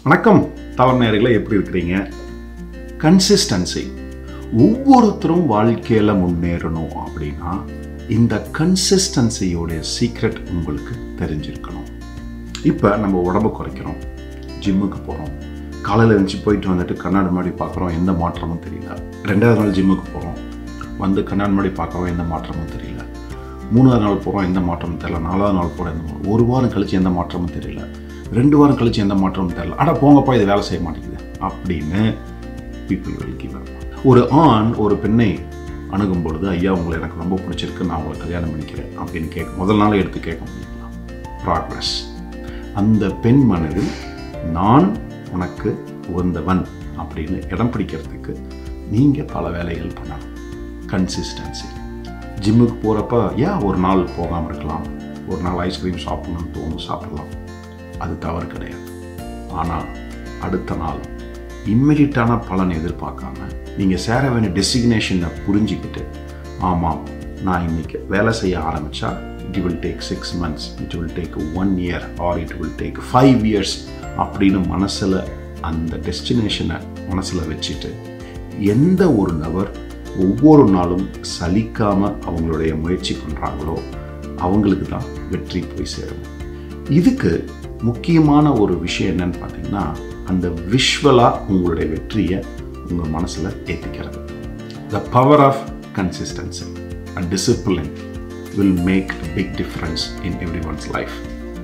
வணக்கம் தவறு நேயர்களே எப்படி இருக்கிறீங்க கன்சிஸ்டன்சி ஒவ்வொருத்தரும் வாழ்க்கையில் முன்னேறணும் அப்படின்னா இந்த கன்சிஸ்டன்சியோடைய சீக்ரெட் உங்களுக்கு தெரிஞ்சிருக்கணும் இப்போ நம்ம உடம்பு குறைக்கிறோம் ஜிம்முக்கு போகிறோம் காலையில் எழுந்துச்சு போயிட்டு வந்துட்டு கண்ணாடி முன்னாடி பார்க்குறோம் எந்த மாற்றமும் தெரியல ரெண்டாவது நாள் ஜிம்முக்கு போகிறோம் வந்து கண்ணாடி முன்னாடி பார்க்குறோம் எந்த மாற்றமும் தெரியல மூணாவது நாள் போகிறோம் எந்த மாற்றமும் தெரியல நாலாவது நாள் போகிறோம் எந்த மாற்றம் ஒரு வாரம் கழிச்சு எந்த மாற்றமும் தெரியல ரெண்டு வாரம் கழிச்சு எந்த மாற்றமும் தெரியல அட போங்கப்பா இது வேலை செய்ய மாட்டேங்குது அப்படின்னு பீப்புள் வில் கிவ் ஒரு ஆண் ஒரு பெண்ணை அணுகும் பொழுது ஐயா உங்களை எனக்கு ரொம்ப பிடிச்சிருக்கு நான் உங்களை கல்யாணம் பண்ணிக்கிறேன் அப்படின்னு கேட்க முதல் நாளே எடுத்து கேட்க முடியுங்களா ப்ராக்ரஸ் அந்த பெண் மனதில் நான் உனக்கு உகந்தவன் அப்படின்னு இடம் பிடிக்கிறதுக்கு நீங்கள் பல வேலைகள் பண்ணணும் கன்சிஸ்டன்சி ஜிம்முக்கு போகிறப்ப ஏன் ஒரு நாள் போகாமல் இருக்கலாம் ஒரு நாள் ஐஸ்கிரீம் சாப்பிடணும்னு தோணும் சாப்பிடலாம் அது தவறு கிடையாது ஆனால் அடுத்த நாள் இம்மிடியட்டான பலன் எதிர்பார்க்காம நீங்கள் சேர வேண்டிய டெசிக்னேஷனை புரிஞ்சுக்கிட்டு ஆமாம் நான் இன்னைக்கு வேலை செய்ய ஆரம்பித்தா it will take six months it will take one year or it will take five years அப்படின்னு மனசில் அந்த டெஸ்டினேஷனை மனசில் வச்சுட்டு எந்த ஒரு நபர் ஒவ்வொரு நாளும் சலிக்காமல் அவங்களுடைய முயற்சி பண்ணுறாங்களோ அவங்களுக்கு தான் வெற்றி போய் சேரும் இதுக்கு முக்கியமான ஒரு விஷயம் என்னன்னு பார்த்தீங்கன்னா அந்த விஷுவலாக உங்களுடைய வெற்றியை உங்கள் மனசில் ஏற்றிக்கிறது the power of consistency and discipline will make a big difference in every one's life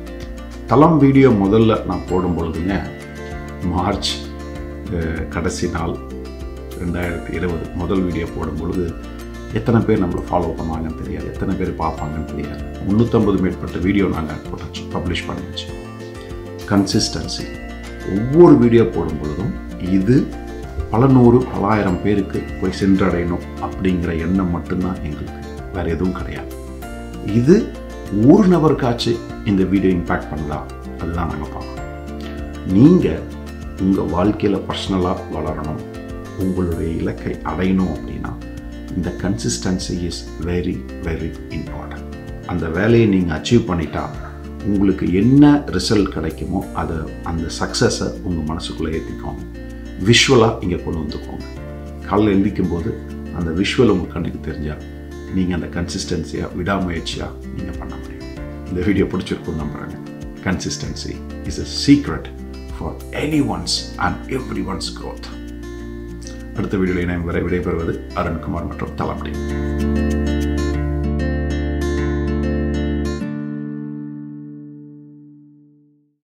தளம் வீடியோ முதல்ல நான் போடும் பொழுதுங்க மார்ச் அஹ், கடைசி நாள் ரெண்டாயிரத்தி இருபது முதல் வீடியோ போடும் பொழுது எத்தனை பேர் நம்மளை ஃபாலோ பண்ணுவாங்கன்னு தெரியாது எத்தனை பேர் பார்ப்பாங்கன்னு தெரியாது முந்நூற்றம்பது மேற்பட்ட வீடியோ நாங்கள் போட்டாச்சு பப்ளிஷ் பண்ணியாச்சு கன்சிஸ்டன்சி ஒவ்வொரு வீடியோ போடும் பொழுதும் இது பல நூறு பலாயிரம் பேருக்கு போய் சென்றடையணும் அப்படிங்கிற எண்ணம் மட்டும்தான் எங்களுக்கு வேற எதுவும் கிடையாது இது ஒரு நபருக்காச்சு இந்த வீடியோ இம்பேக்ட் பண்ணுதா அதுதான் நாங்கள் பார்க்கணும் நீங்கள் உங்கள் வாழ்க்கையில் பர்சனலாக வளரணும் உங்களுடைய இலக்கை அடையணும் அப்படின்னா இந்த consistency is very very important அந்த வேலையை நீங்கள் அச்சீவ் பண்ணிட்டா உங்களுக்கு என்ன ரிசல்ட் கிடைக்குமோ அதை அந்த சக்ஸஸை உங்கள் மனசுக்குள்ளே ஏற்றிக்கோங்க விஷுவலாக இங்கே கொண்டு வந்துக்கோங்க காலையில் எந்திரிக்கும் போது அந்த விஷுவல் உங்கள் கண்ணுக்கு தெரிஞ்சால் நீங்கள் அந்த கன்சிஸ்டன்சியாக விடாமுயற்சியாக நீங்கள் பண்ண முடியும் இந்த வீடியோ பிடிச்சிருக்கும் நம்புகிறேங்க consistency is a secret for any one's and every one's growth அடுத்த வீடியோவில் இணையம் வரை விடைபெறுவது அருண்குமார் மற்றும் தளபதி